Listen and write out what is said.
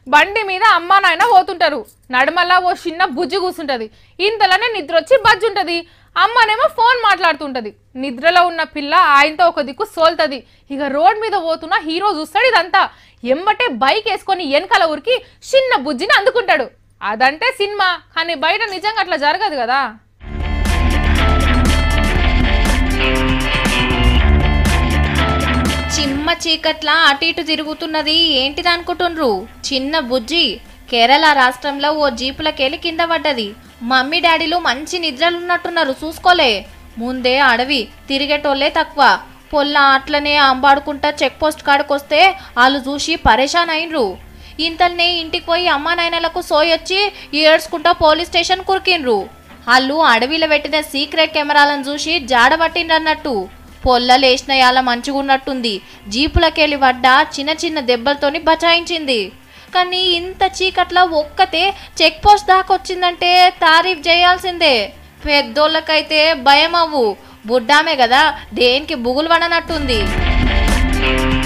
బండి మీద అమ్మా నాయన పోతుంటారు నడుమల్లా ఓ చిన్న బుజ్జి కూర్చుంటది ఇంతలోనే నిద్ర వచ్చి బజ్జి ఉంటది అమ్మనేమో ఫోన్ మాట్లాడుతుంటది నిద్రలో ఉన్న పిల్ల ఆయనతో ఒక దిక్కు సోల్తది ఇక రోడ్ మీద పోతున్న హీరో చూస్తాడు ఇదంతా ఎంబటే బైక్ వేసుకొని వెనకాల ఊరికి చిన్న బుజ్జిని అందుకుంటాడు అదంటే సినిమా కానీ బయట నిజంగా అట్లా జరగదు కదా చిమ్మ చీకట్ల అటు ఇటు తిరుగుతున్నది ఏంటిది అనుకుంటుండ్రు చిన్న బుజ్జి కేరళ రాష్ట్రంలో ఓ జీపులకెళ్ళి కింద పడ్డది మమ్మీ డాడీలు మంచి నిద్రలున్నట్టున్నారు చూసుకోలే ముందే అడవి తిరిగేటోళ్ళే తక్కువ పొల్ల అట్లనే అంబాడుకుంటా చెక్ పోస్ట్ కాడికొస్తే వాళ్ళు చూసి పరేషాన్ అయినరు ఇంతల్నే ఇంటికి పోయి అమ్మా నాయనలకు సోయొచ్చి ఏడ్చుకుంటా పోలీస్ స్టేషన్ కురికిండ్రు వాళ్ళు అడవిలో పెట్టిన సీక్రెట్ కెమెరాలను చూసి జాడబట్టిండ్రన్నట్టు పొల్లలేసిన యాల మంచిగున్నట్టుంది జీపులకెళ్ళి పడ్డ చిన్న చిన్న దెబ్బలతోని బచాయించింది కానీ ఇంత చీకట్లో ఒక్కతే చెక్ పోస్ట్ దాకా వచ్చిందంటే తారీఫ్ చేయాల్సిందే పెద్దోళ్ళకైతే భయం అవ్వు బుడ్డామే కదా దేనికి బుగులు పడనట్టుంది